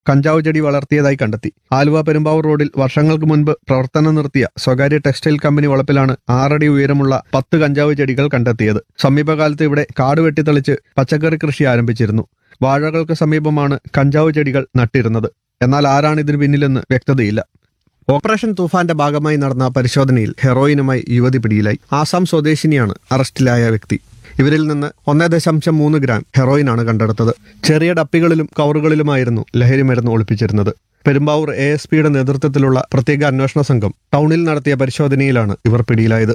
കഞ്ചാവ് ചെടി വളർത്തിയതായി കണ്ടെത്തി ആലുവ പെരുമ്പാവൂർ റോഡിൽ വർഷങ്ങൾക്ക് മുൻപ് പ്രവർത്തനം നിർത്തിയ സ്വകാര്യ ടെക്സ്റ്റൈൽ കമ്പനി വളപ്പിലാണ് ആറടി ഉയരമുള്ള പത്ത് കഞ്ചാവ് ചെടികൾ കണ്ടെത്തിയത് സമീപകാലത്ത് ഇവിടെ കാട് വെട്ടിത്തെളിച്ച് പച്ചക്കറി കൃഷി ആരംഭിച്ചിരുന്നു വാഴകൾക്ക് സമീപമാണ് കഞ്ചാവ് ചെടികൾ നട്ടിരുന്നത് എന്നാൽ ആരാണ് ഇതിന് പിന്നിലെന്ന് വ്യക്തതയില്ല ഓപ്പറേഷൻ തൂഫാന്റെ ഭാഗമായി നടന്ന പരിശോധനയിൽ ഹെറോയിനുമായി യുവതി പിടിയിലായി ആസാം സ്വദേശിനിയാണ് അറസ്റ്റിലായ വ്യക്തി ഇവരിൽ നിന്ന് ഒന്നേ ദശാംശം മൂന്ന് ഗ്രാം ഹെറോയിനാണ് കണ്ടെടുത്തത് ചെറിയ ഡപ്പികളിലും കവറുകളിലുമായിരുന്നു ലഹരി മരുന്ന് ഒളിപ്പിച്ചിരുന്നത് പെരുമ്പാവൂർ എ എസ് പിയുടെ നേതൃത്വത്തിലുള്ള പ്രത്യേക അന്വേഷണ സംഘം ടൗണിൽ നടത്തിയ പരിശോധനയിലാണ് ഇവർ പിടിയിലായത്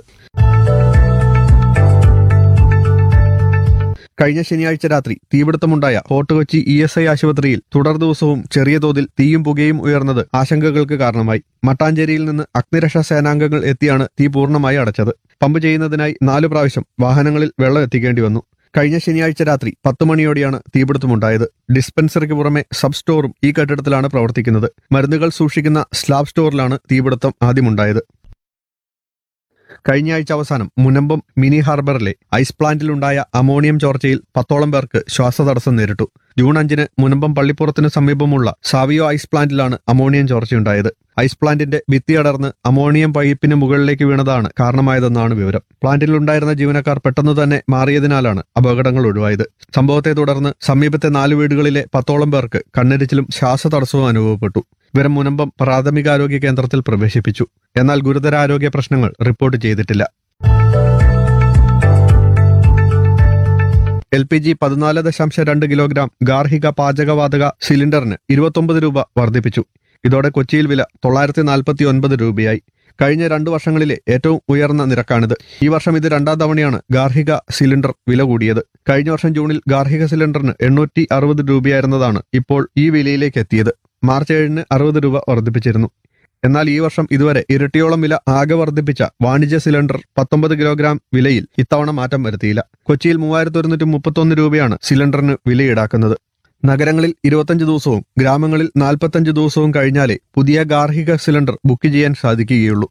കഴിഞ്ഞ ശനിയാഴ്ച രാത്രി തീപിടുത്തമുണ്ടായ fort Kochi E S I ആശുപത്രിയിൽ തുടർ ദിവസവും ചെറിയ തോതിൽ തീയും പുകയും ഉയർന്നത് ആശങ്കകൾക്ക് കാരണമായി മട്ടാഞ്ചേരിയിൽ നിന്ന് അഗ്നിരക്ഷാ സേനാംഗങ്ങൾ എത്തിയാണ് തീ പൂർണ്ണമായി അടച്ചത് പമ്പ് ചെയ്യുന്നതിനായി നാലു പ്രാവശ്യം വാഹനങ്ങളിൽ വെള്ളം എത്തിക്കേണ്ടി വന്നു കഴിഞ്ഞ ശനിയാഴ്ച രാത്രി പത്ത് മണിയോടെയാണ് തീപിടുത്തമുണ്ടായത് ഡിസ്പെൻസറിക്ക് പുറമെ സബ് സ്റ്റോറും ഈ കെട്ടിടത്തിലാണ് പ്രവർത്തിക്കുന്നത് മരുന്നുകൾ സൂക്ഷിക്കുന്ന സ്ലാബ് സ്റ്റോറിലാണ് തീപിടുത്തം ആദ്യമുണ്ടായത് കഴിഞ്ഞ ആഴ്ച അവസാനം മുനമ്പം മിനി ഹാർബറിലെ ഐസ് പ്ലാന്റിലുണ്ടായ അമോണിയം ചോർച്ചയിൽ പത്തോളം പേർക്ക് ശ്വാസതടസ്സം നേരിട്ടു ജൂൺ അഞ്ചിന് മുനമ്പം പള്ളിപ്പുറത്തിന് സമീപമുള്ള സാവിയോ ഐസ് പ്ലാന്റിലാണ് അമോണിയം ചോർച്ചയുണ്ടായത് ഐസ് പ്ലാന്റിന്റെ ഭിത്തി അടർന്ന് അമോണിയം പൈപ്പിന് മുകളിലേക്ക് വീണതാണ് കാരണമായതെന്നാണ് വിവരം പ്ലാന്റിലുണ്ടായിരുന്ന ജീവനക്കാർ പെട്ടെന്ന് തന്നെ മാറിയതിനാലാണ് അപകടങ്ങൾ ഒഴിവായത് സംഭവത്തെ തുടർന്ന് സമീപത്തെ നാല് വീടുകളിലെ പത്തോളം പേർക്ക് കണ്ണെരിച്ചിലും ശ്വാസതടസ്സവും അനുഭവപ്പെട്ടു ഇവരെ മുനമ്പം പ്രാഥമികാരോഗ്യ കേന്ദ്രത്തിൽ പ്രവേശിപ്പിച്ചു എന്നാൽ ഗുരുതരാരോഗ്യ പ്രശ്നങ്ങൾ റിപ്പോർട്ട് ചെയ്തിട്ടില്ല എൽ പി ജി പതിനാല് ദശാംശം രണ്ട് കിലോഗ്രാം ഗാർഹിക പാചകവാതക സിലിണ്ടറിന് ഇരുപത്തൊമ്പത് രൂപ വർദ്ധിപ്പിച്ചു ഇതോടെ കൊച്ചിയിൽ വില തൊള്ളായിരത്തി നാൽപ്പത്തി ഒൻപത് രൂപയായി കഴിഞ്ഞ രണ്ടു വർഷങ്ങളിലെ ഏറ്റവും ഉയർന്ന നിരക്കാണിത് ഈ വർഷം ഇത് രണ്ടാം തവണയാണ് ഗാർഹിക സിലിണ്ടർ വില കൂടിയത് കഴിഞ്ഞ വർഷം ജൂണിൽ ഗാർഹിക സിലിണ്ടറിന് എണ്ണൂറ്റി അറുപത് രൂപയായിരുന്നതാണ് ഇപ്പോൾ ഈ വിലയിലേക്ക് എത്തിയത് മാർച്ച് ഏഴിന് അറുപത് രൂപ വർദ്ധിപ്പിച്ചിരുന്നു എന്നാൽ ഈ വർഷം ഇതുവരെ ഇരട്ടിയോളം വില ആകെ വർദ്ധിപ്പിച്ച വാണിജ്യ സിലിണ്ടർ പത്തൊമ്പത് കിലോഗ്രാം വിലയിൽ ഇത്തവണ മാറ്റം വരുത്തിയില്ല കൊച്ചിയിൽ മൂവായിരത്തി ഒരുന്നൂറ്റി മുപ്പത്തൊന്ന് രൂപയാണ് സിലിണ്ടറിന് വില ഈടാക്കുന്നത് നഗരങ്ങളിൽ ഇരുപത്തഞ്ച് ദിവസവും ഗ്രാമങ്ങളിൽ നാൽപ്പത്തഞ്ച് ദിവസവും കഴിഞ്ഞാലേ പുതിയ ഗാർഹിക സിലിണ്ടർ ബുക്ക് ചെയ്യാൻ സാധിക്കുകയുള്ളൂ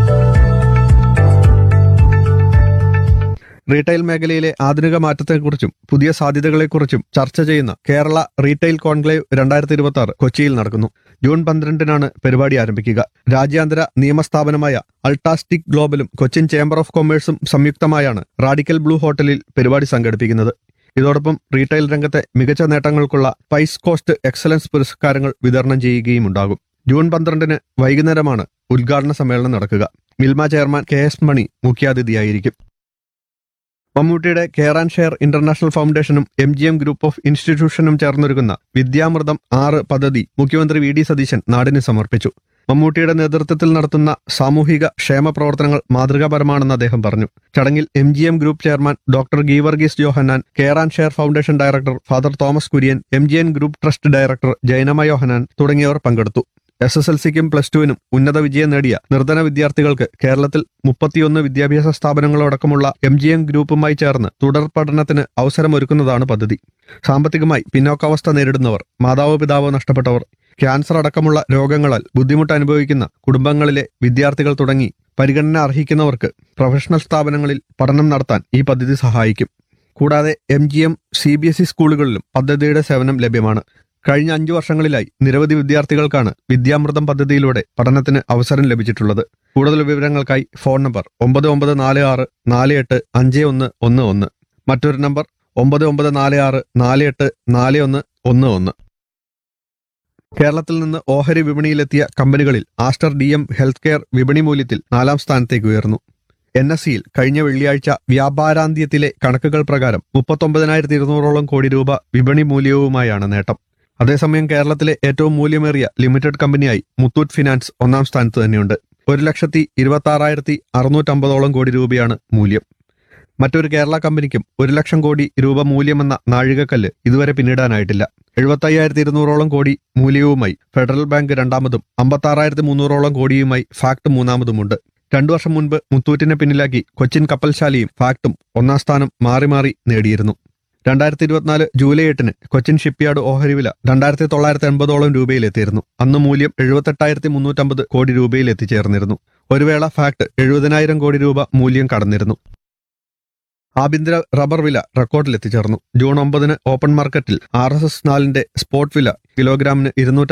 റീറ്റെയിൽ മേഖലയിലെ ആധുനിക മാറ്റത്തെക്കുറിച്ചും പുതിയ സാധ്യതകളെക്കുറിച്ചും ചർച്ച ചെയ്യുന്ന കേരള റീറ്റെയിൽ കോൺക്ലേവ് രണ്ടായിരത്തി ഇരുപത്തി ആറ് കൊച്ചിയിൽ നടക്കുന്നു ജൂൺ പന്ത്രണ്ടിനാണ് പരിപാടി ആരംഭിക്കുക രാജ്യാന്തര നിയമസ്ഥാപനമായ അൾട്ടാസ്റ്റിക് ഗ്ലോബലും കൊച്ചിൻ ചേംബർ ഓഫ് കൊമേഴ്സും സംയുക്തമായാണ് റാഡിക്കൽ ബ്ലൂ ഹോട്ടലിൽ പരിപാടി സംഘടിപ്പിക്കുന്നത് ഇതോടൊപ്പം റീറ്റെയിൽ രംഗത്തെ മികച്ച നേട്ടങ്ങൾക്കുള്ള പൈസ് കോസ്റ്റ് എക്സലൻസ് പുരസ്കാരങ്ങൾ വിതരണം ചെയ്യുകയും ഉണ്ടാകും ജൂൺ പന്ത്രണ്ടിന് വൈകുന്നേരമാണ് ഉദ്ഘാടന സമ്മേളനം നടക്കുക Milma chairman K S Mani മുഖ്യാതിഥിയായിരിക്കും മമ്മൂട്ടിയുടെ കെയർ ആൻഡ് ഷെയർ ഇന്റർനാഷണൽ ഫൗണ്ടേഷനും M G M group of ഇൻസ്റ്റിറ്റ്യൂഷനും ചേർന്നൊരുക്കുന്ന വിദ്യാമൃതം ആറ് പദ്ധതി മുഖ്യമന്ത്രി വി ഡി സതീശൻ നാടിന് സമർപ്പിച്ചു മമ്മൂട്ടിയുടെ നേതൃത്വത്തിൽ നടത്തുന്ന സാമൂഹിക ക്ഷേമ പ്രവർത്തനങ്ങൾ മാതൃകാപരമാണെന്ന് അദ്ദേഹം പറഞ്ഞു ചടങ്ങിൽ M G M group chairman doctor Geevarghese Johannan care and share foundation director father Thomas Kurian M G N group trust director Jainama Yohannan തുടങ്ങിയവർ പങ്കെടുത്തു എസ് എസ് എൽ സിക്കും പ്ലസ് ടുവിനും ഉന്നത വിജയം നേടിയ നിർധന വിദ്യാർത്ഥികൾക്ക് കേരളത്തിൽ മുപ്പത്തിയൊന്ന് വിദ്യാഭ്യാസ സ്ഥാപനങ്ങളടക്കമുള്ള എം ജി എം ഗ്രൂപ്പുമായി ചേർന്ന് തുടർ പഠനത്തിന് അവസരമൊരുക്കുന്നതാണ് പദ്ധതി സാമ്പത്തികമായി പിന്നോക്കാവസ്ഥ നേരിടുന്നവർ മാതാവോ പിതാവോ നഷ്ടപ്പെട്ടവർ ക്യാൻസർ അടക്കമുള്ള രോഗങ്ങളാൽ ബുദ്ധിമുട്ട് അനുഭവിക്കുന്ന കുടുംബങ്ങളിലെ വിദ്യാർത്ഥികൾ തുടങ്ങി പരിഗണന അർഹിക്കുന്നവർക്ക് പ്രൊഫഷണൽ സ്ഥാപനങ്ങളിൽ പഠനം നടത്താൻ ഈ പദ്ധതി സഹായിക്കും കൂടാതെ M G M C B S E സ്കൂളുകളിലും പദ്ധതിയുടെ സേവനം ലഭ്യമാണ് കഴിഞ്ഞ അഞ്ചു വർഷങ്ങളിലായി നിരവധി വിദ്യാർത്ഥികൾക്കാണ് വിദ്യാമൃതം പദ്ധതിയിലൂടെ പഠനത്തിന് അവസരം ലഭിച്ചിട്ടുള്ളത് കൂടുതൽ വിവരങ്ങൾക്കായി ഫോൺ നമ്പർ ഒമ്പത് ഒമ്പത് നാല് ആറ് നാല് എട്ട് അഞ്ച് ഒന്ന് ഒന്ന് ഒന്ന് മറ്റൊരു നമ്പർ ഒമ്പത് ഒമ്പത് നാല് ആറ് നാല് എട്ട് നാല് ഒന്ന് ഒന്ന് ഒന്ന് കേരളത്തിൽ നിന്ന് ഓഹരി വിപണിയിലെത്തിയ കമ്പനികളിൽ Aster D M health care വിപണി മൂല്യത്തിൽ നാലാം സ്ഥാനത്തേക്ക് ഉയർന്നു എൻ എസ് സിയിൽ കഴിഞ്ഞ വെള്ളിയാഴ്ച വ്യാപാരാന്ത്യത്തിലെ കണക്കുകൾ പ്രകാരം മുപ്പത്തൊമ്പതിനായിരത്തി ഇരുന്നൂറോളം കോടി രൂപ വിപണി മൂല്യവുമായാണ് നേട്ടം അതേസമയം കേരളത്തിലെ ഏറ്റവും മൂല്യമേറിയ ലിമിറ്റഡ് കമ്പനിയായി മുത്തൂറ്റ് ഫിനാൻസ് ഒന്നാം സ്ഥാനത്ത് തന്നെയുണ്ട് ഒരു ലക്ഷത്തി ഇരുപത്തി ആറായിരത്തി അറുന്നൂറ്റമ്പതോളം കോടി രൂപയാണ് മൂല്യം മറ്റൊരു കേരള കമ്പനിക്കും ഒരു ലക്ഷം കോടി രൂപ മൂല്യമെന്ന നാഴികക്കല്ല് ഇതുവരെ പിന്നിടാനായിട്ടില്ല എഴുപത്തയ്യായിരത്തി ഇരുന്നൂറോളം കോടി മൂല്യവുമായി ഫെഡറൽ ബാങ്ക് രണ്ടാമതും അമ്പത്താറായിരത്തി മുന്നൂറോളം കോടിയുമായി ഫാക്ട് മൂന്നാമതുമുണ്ട് രണ്ടു വർഷം മുൻപ് മുത്തൂറ്റിനെ പിന്നിലാക്കി കൊച്ചിൻ കപ്പൽശാലയും ഫാക്ടും ഒന്നാം സ്ഥാനം മാറി മാറി നേടിയിരുന്നു രണ്ടായിരത്തി ഇരുപത്തിനാല് ജൂലൈ എട്ടിന് കൊച്ചിൻ ഷിപ്പ്യാർഡ് ഓഹരി വില രണ്ടായിരത്തി തൊള്ളായിരത്തി എൺപതോളം രൂപയിലെത്തിയിരുന്നു അന്ന് മൂല്യം എഴുപത്തെട്ടായിരത്തി മുന്നൂറ്റമ്പത് കോടി രൂപയിൽ എത്തിച്ചേർന്നിരുന്നു ഒരു വേള ഫാക്ട് എഴുപതിനായിരം കോടി രൂപ മൂല്യം കടന്നിരുന്നു ആഭ്യന്തര റബ്ബർ വില റെക്കോർഡിൽ എത്തിച്ചേർന്നു ജൂൺ ഒമ്പതിന് ഓപ്പൺ മാർക്കറ്റിൽ ആർ എസ് എസ് നാലിന്റെ സ്പോട്ട് വില കിലോഗ്രാമിന് ഇരുന്നൂറ്റി